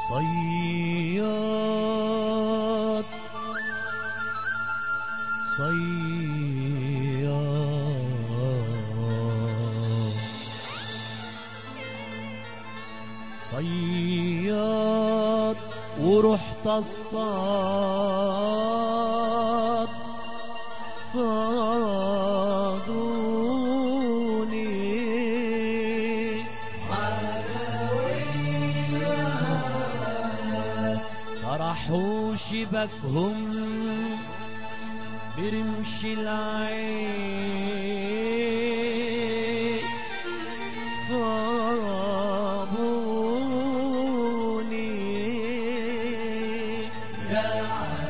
صياد صياد صياد ورحت اصطاد صادوني طرحوا شبكهم برمش العين صابوني يا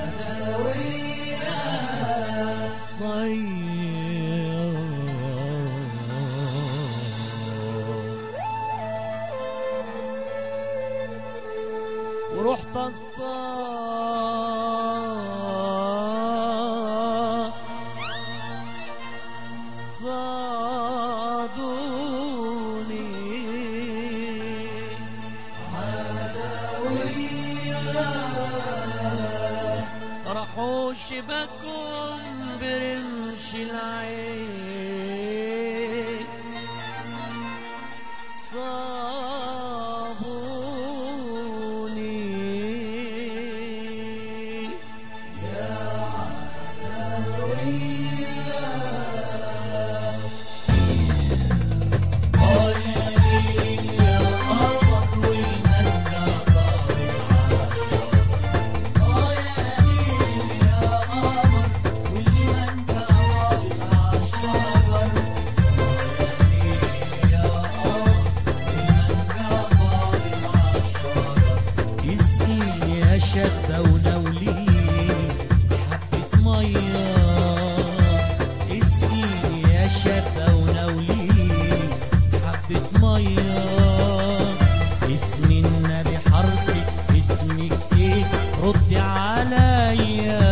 صياد ورحت اصطاد صادوني راحوا شبكهم برمش العين صابوني يسقيني يا شابة ونوليني حبة مية اسقيني يا شابة ونوليني حبة مية اسم النبي حرصك اسمك ايه ردي عليا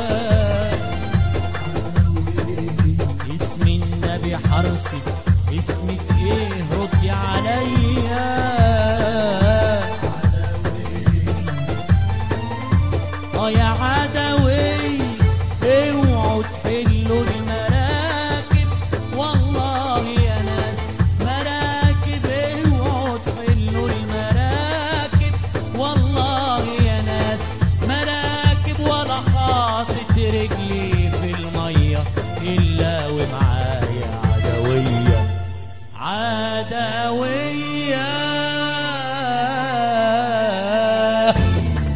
اسم النبي حرصك اسمك ايه ردي عليا اه يا عدوي اوعوا تحلوا المراكب والله يا ناس مراكب اوعوا تحلوا المراكب والله يا ناس مراكب ولا حاطط رجلي في الميه الا ومعايا عدويه عدويه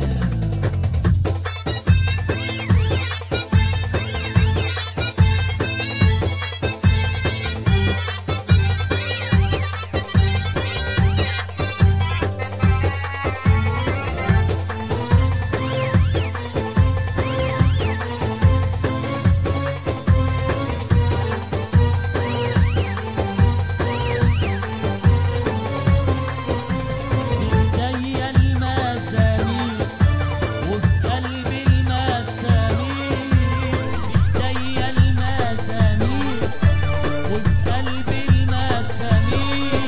ايديا المسامير وفي قلبي المسامير ايديا المسامير وفي قلبي المسامير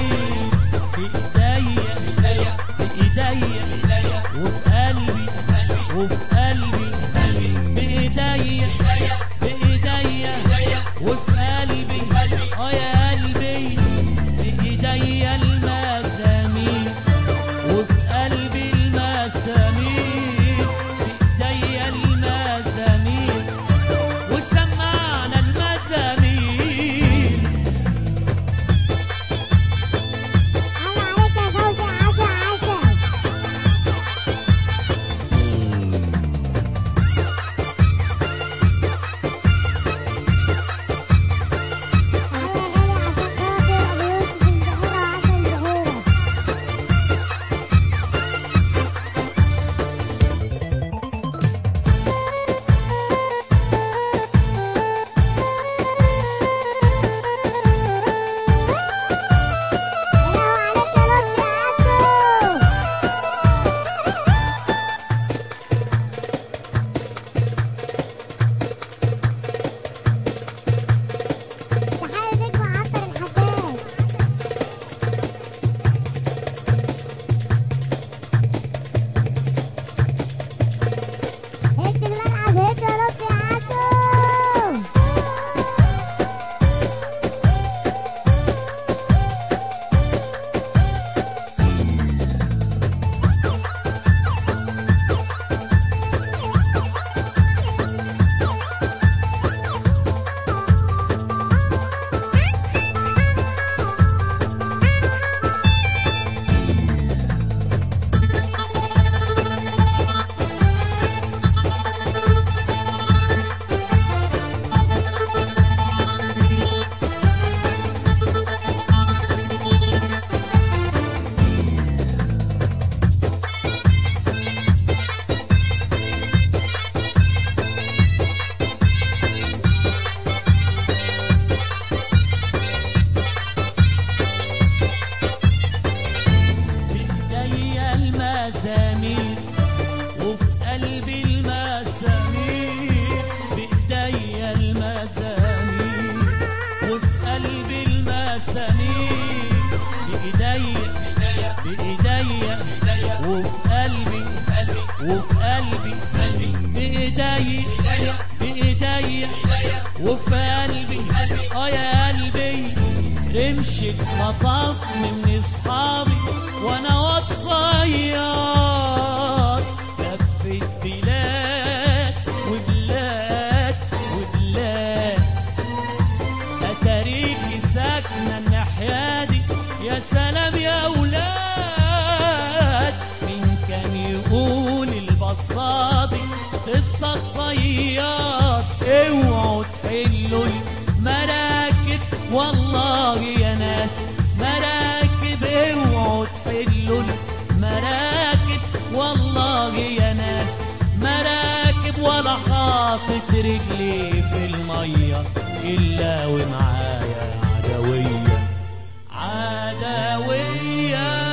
ايديا ايديا ايديا وفي قلبي وفي قلبي بايديا بايديا وفي قلبي اه يا قلبي بايديا المسامير وفي قلبي المسامير بايديا المسامير وسمعنا المزامير على عليك يا زوجي عسل عسل المزامير وفي قلبي المسامير بإيديا المزامير وفي قلبي المسامير بإيديا بإيديا وفي قلبي وفي قلبي بإيديا بإيديا وفي قلبي اه يا قلبي رمشك خطف من اصحابي وانا واد صياد لفت بلاد وبلاد وبلاد اتاريكي ساكنه الناحيه دي يا سلام يا اولاد مين كان يقول البصادي تصطاد صياد اوعوا تحلوا المراكب والله يا ناس مراكب اوعوا تحلوا المراكب والله يا ناس مراكب ولا حاطط رجلي في الميه الا ومعايا عدويه عدويه